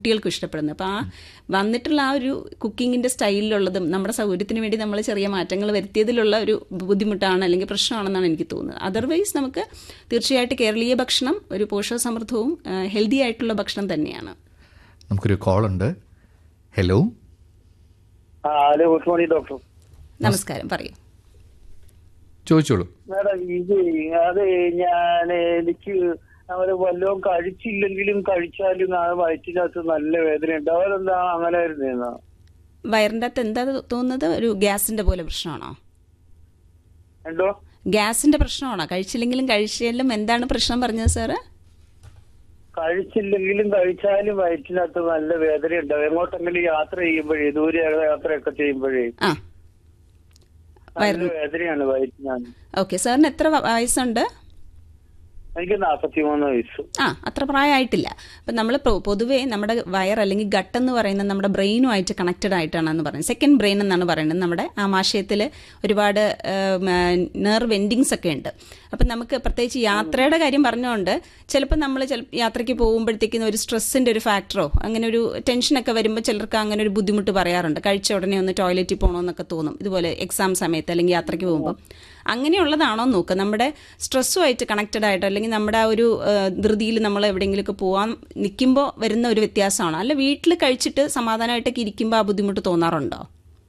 കുട്ടികൾക്കും ഇഷ്ടപ്പെടുന്നത് അപ്പോൾ ആ വന്നിട്ടുള്ള ആ ഒരു കുക്കിങ്ങിൻ്റെ സ്റ്റൈലിലുള്ളതും നമ്മുടെ സൗകര്യത്തിന് വേണ്ടി നമ്മൾ ചെറിയ മാറ്റങ്ങൾ വരുത്തിയതിലുള്ള ഒരു ബുദ്ധിമുട്ടാണ് അല്ലെങ്കിൽ പ്രശ്നമാണെന്നാണ് എനിക്ക് തോന്നുന്നത് അതർവൈസ് നമുക്ക് തീർച്ചയായിട്ടും കേരളീയ ഭക്ഷണം ഒരു പോഷകസമൃദ്ധവും ഹെൽത്തി ആയിട്ടുള്ള ഭക്ഷണം തന്നെയാണ് നമുക്കൊരു കോൾ ഉണ്ട് ഹലോ ആ ഹലോ ഗുഡ് മോർണിംഗ് ഡോക്ടർ നമസ്കാരം പറയൂ ചോദിച്ചോളൂ മാഡം ഇത് അത് ഞാൻ എനിക്ക് അവര് വല്ലതും കഴിച്ചില്ലെങ്കിലും കഴിച്ചാലും ആ വയറ്റിനകത്ത് നല്ല വേദന ഉണ്ട് അവരെന്താ അങ്ങനെ വരുന്നേന്നാ വയറിൻ്റെ അകത്ത് എന്താ തോന്നുന്നത് ഒരു ഗ്യാസിൻ്റെ പോലെ പ്രശ്നമാണോ എന്തോ ഗ്യാസിൻ്റെ പ്രശ്നമാണോ കഴിച്ചില്ലെങ്കിലും കഴിച്ചാലും എന്താണ് പ്രശ്നം പറഞ്ഞത് സാറ് കഴിച്ചില്ലെങ്കിലും കഴിച്ചാലും വയറ്റിനകത്ത് നല്ല വേദന ഉണ്ടാവും എങ്ങോട്ടെങ്കിലും യാത്ര ചെയ്യുമ്പോഴേ ദൂരെ യാത്രയൊക്കെ ചെയ്യുമ്പോഴേ ആ നല്ല വേദനയാണ് വയറ്റിനകത്ത് ഓക്കെ സാറിന് എത്ര വ- വയസ്സുണ്ട് എനിക്ക് നാപ്പത്തിമൂന്ന് വയസ്സ് ആ അത്ര പ്രായമായിട്ടില്ല അപ്പം നമ്മൾ പൊതുവേ നമ്മുടെ വയർ അല്ലെങ്കിൽ ഗട്ട് എന്ന് പറയുന്നത് നമ്മുടെ ബ്രെയിനുമായിട്ട് കണക്റ്റഡ് ആയിട്ടാണെന്ന് പറയുന്നത് സെക്കൻഡ് ബ്രെയിൻ എന്നാണ് പറയുന്നത് നമ്മുടെ ആമാശയത്തിൽ ഒരുപാട് നെർവ് എൻഡിങ്സ് ഒക്കെ ഉണ്ട് അപ്പം നമുക്ക് പ്രത്യേകിച്ച് യാത്രയുടെ കാര്യം പറഞ്ഞുകൊണ്ട് ചിലപ്പോൾ നമ്മൾ ചില യാത്രയ്ക്ക് പോകുമ്പോഴത്തേക്കും ഒരു സ്ട്രെസ്സിൻ്റെ ഒരു ഫാക്ടറോ അങ്ങനെ ഒരു ടെൻഷനൊക്കെ വരുമ്പോൾ ചിലർക്ക് അങ്ങനെ ഒരു ബുദ്ധിമുട്ട് പറയാറുണ്ട് കഴിച്ച ഉടനെ ഒന്ന് ടോയ്ലറ്റിൽ പോകണമെന്നൊക്കെ തോന്നും ഇതുപോലെ എക്സാം സമയത്ത് അല്ലെങ്കിൽ യാത്രയ്ക്ക് പോകുമ്പോൾ അങ്ങനെയുള്ളതാണോ നോക്കുക നമ്മുടെ സ്ട്രെസ്സുമായിട്ട് കണക്റ്റഡ് ആയിട്ടോ അല്ലെങ്കിൽ നമ്മുടെ ആ ഒരു ധൃതിയിൽ നമ്മൾ എവിടെയെങ്കിലുമൊക്കെ പോകാൻ നിൽക്കുമ്പോൾ വരുന്ന ഒരു വ്യത്യാസമാണോ അല്ല വീട്ടിൽ കഴിച്ചിട്ട് സമാധാനമായിട്ടൊക്കെ ഇരിക്കുമ്പോൾ ആ ബുദ്ധിമുട്ട് തോന്നാറുണ്ടോ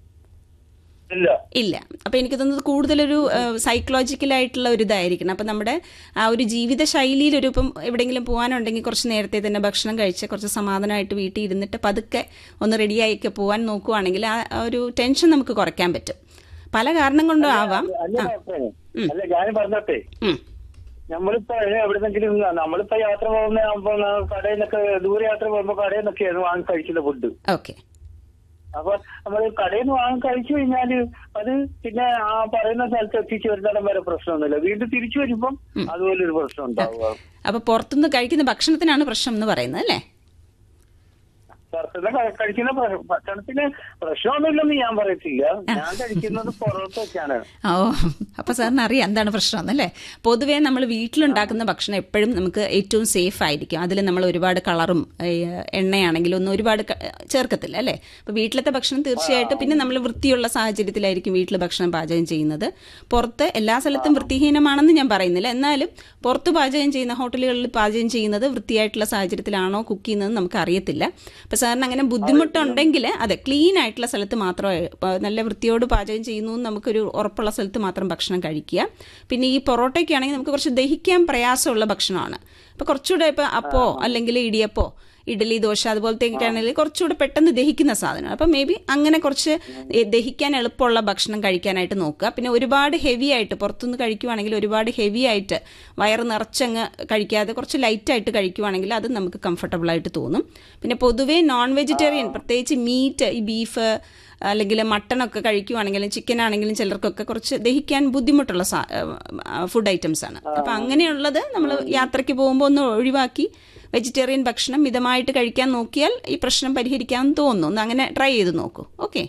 ഇല്ല ഇല്ല അപ്പൊ എനിക്ക് തോന്നുന്നത് കൂടുതലൊരു സൈക്കോളജിക്കലായിട്ടുള്ള ഒരു ഇതായിരിക്കണം അപ്പൊ നമ്മുടെ ആ ഒരു ജീവിത ശൈലിയിൽ ഒരു ഇപ്പം എവിടെയെങ്കിലും പോകാനുണ്ടെങ്കിൽ കുറച്ച് നേരത്തെ തന്നെ ഭക്ഷണം കഴിച്ച് കുറച്ച് സമാധാനമായിട്ട് വീട്ടിൽ ഇരുന്നിട്ട് പതുക്കെ ഒന്ന് റെഡിയായിക്കെ പോകാൻ നോക്കുവാണെങ്കിൽ ആ ആ ഒരു ടെൻഷൻ നമുക്ക് കുറയ്ക്കാൻ പറ്റും പല കാരണം കൊണ്ടും ആവാം അല്ല ഡോക്ടറെ, അല്ല ഞാൻ പറഞ്ഞോട്ടെ ഉം. നമ്മളിപ്പോ എവിടെന്നെങ്കിലും നമ്മളിപ്പോ യാത്ര പോകുന്ന അപ്പൊ കടയിൽ നിന്നൊക്കെ ദൂരെ യാത്ര പോകുമ്പോ കടയിൽ നിന്നൊക്കെയാണ് വാങ്ങി കഴിക്കുന്ന ഫുഡ് ഓക്കെ അപ്പൊ നമ്മൾ കടയിൽ നിന്ന് വാങ്ങി കഴിച്ചു കഴിഞ്ഞാല് അത് പിന്നെ ആ പറയുന്ന സ്ഥലത്ത് എത്തിച്ചു വരുന്നിടം വരെ പ്രശ്നമൊന്നുമില്ല വീണ്ടും തിരിച്ചു വരുമ്പം അതുപോലെ ഒരു പ്രശ്നം ഉണ്ടാവുക അപ്പൊ പുറത്തുനിന്ന് കഴിക്കുന്ന ഭക്ഷണത്തിനാണ് പ്രശ്നം എന്ന് പറയുന്നത് അല്ലേ പുറത്തുനിന്ന് ക- കഴിക്കുന്ന ഭ- ഭക്ഷണത്തിന് പ്രശ്നമൊന്നുമില്ലെന്ന് ഞാൻ പറയത്തില്ല ഞാൻ കഴിക്കുന്നത് പുറത്തൊക്കെയാണ് ഓ അപ്പൊ സാറിന് അറിയാം എന്താണ് പ്രശ്നം എന്നല്ലേ പൊതുവേ നമ്മൾ വീട്ടിലുണ്ടാക്കുന്ന ഭക്ഷണം എപ്പോഴും നമുക്ക് ഏറ്റവും സേഫ് ആയിരിക്കും അതിൽ നമ്മൾ ഒരുപാട് കളറും ഏഹ്, എണ്ണയാണെങ്കിലും ഒന്നും ഒരുപാട് ക- ചേർക്കത്തില്ല അല്ലേ അപ്പൊ വീട്ടിലത്തെ ഭക്ഷണം തീർച്ചയായിട്ടും പിന്നെ നമ്മൾ വൃത്തിയുള്ള സാഹചര്യത്തിലായിരിക്കും വീട്ടിൽ ഭക്ഷണം പാചകം ചെയ്യുന്നത് പുറത്ത് എല്ലാ സ്ഥലത്തും വൃത്തിഹീനമാണെന്ന് ഞാൻ പറയുന്നില്ല എന്നാലും പുറത്ത് പാചകം ചെയ്യുന്ന ഹോട്ടലുകളിൽ പാചകം ചെയ്യുന്നത് വൃത്തിയായിട്ടുള്ള സാഹചര്യത്തിലാണോ കുക്ക് ചെയ്യുന്നത് നമുക്ക് അറിയത്തില്ല അപ്പൊ സാറിന് അങ്ങനെ ബുദ്ധിമുട്ടുണ്ടെങ്കിൽ അതെ ക്ലീൻ ആയിട്ടുള്ള സ്ഥലത്ത് മാത്രമേ ഇപ്പൊ നല്ല വൃത്തിയോട് പാചകം ചെയ്യുന്നു എന്ന് നമുക്കൊരു ഉറപ്പുള്ള സ്ഥലത്ത് മാത്രം ഭക്ഷണം കഴിക്കുക പിന്നെ ഈ പൊറോട്ടയ്ക്ക് ആണെങ്കിൽ നമുക്ക് കുറച്ച് ദഹിക്കാൻ പ്രയാസമുള്ള ഭക്ഷണമാണ് അപ്പോൾ കുറച്ചുകൂടെ ഇപ്പോൾ അപ്പോ അല്ലെങ്കിൽ ഇടിയപ്പോ ഇഡലി ദോശ അതുപോലത്തെ ആണെങ്കിൽ കുറച്ചുകൂടെ പെട്ടെന്ന് ദഹിക്കുന്ന സാധനമാണ് അപ്പം മേ ബി അങ്ങനെ കുറച്ച് ദഹിക്കാൻ എളുപ്പമുള്ള ഭക്ഷണം കഴിക്കാനായിട്ട് നോക്കുക പിന്നെ ഒരുപാട് ഹെവി ആയിട്ട് പുറത്തുനിന്ന് കഴിക്കുവാണെങ്കിൽ ഒരുപാട് ഹെവി ആയിട്ട് വയറ് നിറച്ചങ്ങ് കഴിക്കാതെ കുറച്ച് ലൈറ്റായിട്ട് കഴിക്കുവാണെങ്കിൽ അത് നമുക്ക് കംഫർട്ടബിൾ ആയിട്ട് തോന്നും പിന്നെ പൊതുവേ നോൺ വെജിറ്റേറിയൻ പ്രത്യേകിച്ച് മീറ്റ് ഈ ബീഫ് അല്ലെങ്കിൽ മട്ടണൊക്കെ കഴിക്കുവാണെങ്കിലും ചിക്കൻ ആണെങ്കിലും ചിലർക്കൊക്കെ കുറച്ച് ദഹിക്കാൻ ബുദ്ധിമുട്ടുള്ള ഫുഡ് ഐറ്റംസ് ആണ് അപ്പം അങ്ങനെയുള്ളത് നമ്മൾ യാത്രയ്ക്ക് പോകുമ്പോൾ ഒന്ന് ഒഴിവാക്കി വെജിറ്റേറിയൻ ഭക്ഷണം മിതമായിട്ട് കഴിക്കാൻ നോക്കിയാൽ ഈ പ്രശ്നം പരിഹരിക്കാമെന്ന് തോന്നുന്നു ഒന്ന് അങ്ങനെ ട്രൈ ചെയ്ത് നോക്കൂ ഓക്കെ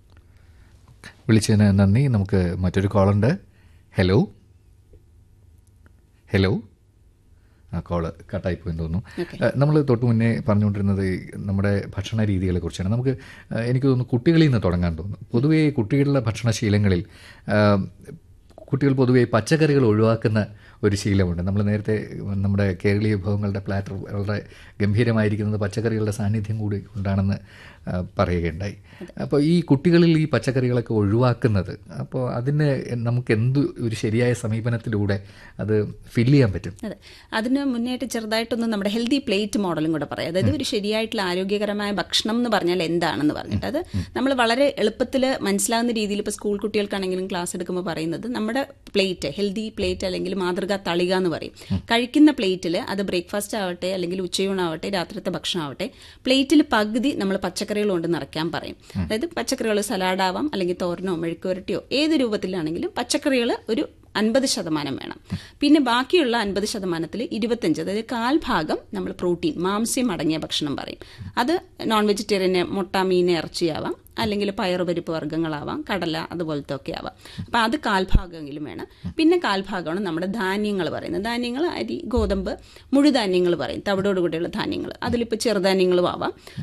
വിളിച്ചതിന് നന്ദി നമുക്ക് മറ്റൊരു കോളുണ്ട് ഹലോ ഹലോ ആ കോള് കട്ടായി പോയെന്ന് തോന്നുന്നു നമ്മൾ തൊട്ട് മുന്നേ പറഞ്ഞുകൊണ്ടിരുന്നത് ഈ നമ്മുടെ ഭക്ഷണ രീതികളെ കുറിച്ചാണ് നമുക്ക് ആ, എനിക്ക് തോന്നുന്നു കുട്ടികളിൽ നിന്ന് തുടങ്ങാൻ തോന്നുന്നു പൊതുവേ കുട്ടികളുടെ ഭക്ഷണശീലങ്ങളിൽ ആ, കുട്ടികൾ പൊതുവേ പച്ചക്കറികൾ ഒഴിവാക്കുന്ന ഒരു ശീലമുണ്ട് നമ്മൾ നേരത്തെ നമ്മുടെ കേരളീയ വിഭവങ്ങളുടെ പ്ലാറ്റർ വളരെ ഗംഭീരമായിരിക്കുന്നത് പച്ചക്കറികളുടെ സാന്നിധ്യം കൂടി ഉണ്ടാണെന്ന് ആ, പറയുകയുണ്ടായി അപ്പോൾ ഈ കുട്ടികളിൽ ഈ പച്ചക്കറികളൊക്കെ ഒഴിവാക്കുന്നത് അപ്പോൾ അതിന് നമുക്ക് എന്ത് ഒരു ശരിയായ സമീപനത്തിലൂടെ അത് ഫില്ല് ചെയ്യാൻ പറ്റും അതെ അതിന് മുന്നേറ്റ് ചെറുതായിട്ടൊന്ന് നമ്മുടെ ഹെൽത്തി പ്ലേറ്റ് മോഡലും കൂടെ പറയാം അതായത് ഒരു ശരിയായിട്ടുള്ള ആരോഗ്യകരമായ ഭക്ഷണം എന്ന് പറഞ്ഞാൽ എന്താണെന്ന് പറഞ്ഞിട്ട് അത് നമ്മൾ വളരെ എളുപ്പത്തിൽ മനസ്സിലാകുന്ന രീതിയിൽ ഇപ്പോൾ സ്കൂൾ കുട്ടികൾക്കാണെങ്കിലും ക്ലാസ് എടുക്കുമ്പോൾ പറയുന്നത് നമ്മുടെ പ്ലേറ്റ് ഹെൽത്തി പ്ലേറ്റ് അല്ലെങ്കിൽ മാതൃകാ തളിക എന്ന് പറയും കഴിക്കുന്ന പ്ലേറ്റിൽ അത് ബ്രേക്ക്ഫാസ്റ്റ് ആവട്ടെ അല്ലെങ്കിൽ ഉച്ചയൂണാവട്ടെ രാത്രിത്തെ ഭക്ഷണമാവട്ടെ പ്ലേറ്റിൽ പകുതി നമ്മൾ പച്ചക്കറികൾ കൊണ്ട് നിറയ്ക്കാൻ പറയും അതായത് പച്ചക്കറികൾ സലാഡാവാം അല്ലെങ്കിൽ തോരനോ മെഴുക്കുവരട്ടിയോ ഏത് രൂപത്തിലാണെങ്കിലും പച്ചക്കറികൾ ഒരു അൻപത് ശതമാനം വേണം പിന്നെ ബാക്കിയുള്ള അൻപത് ശതമാനത്തിൽ ഇരുപത്തഞ്ച് അതായത് കാൽ ഭാഗം നമ്മൾ പ്രോട്ടീൻ മാംസ്യം അടങ്ങിയ ഭക്ഷണം പറയും അത് നോൺ വെജിറ്റേറിയന് മുട്ട മീൻ ഇറച്ചിയാവാം അല്ലെങ്കിൽ പയറുപരിപ്പ് വർഗ്ഗങ്ങളാവാം കടല അതുപോലത്തെ ഒക്കെ ആവാം അപ്പം അത് കാൽഭാഗമെങ്കിലും വേണം പിന്നെ കാൽഭാഗമാണ് നമ്മുടെ ധാന്യങ്ങൾ പറയുന്നത് ധാന്യങ്ങൾ അരി ഗോതമ്പ് മുഴുധാന്യങ്ങൾ പറയും തവിടോട് കൂടിയുള്ള ധാന്യങ്ങൾ അതിലിപ്പോൾ ചെറുധാന്യങ്ങളും ആവാം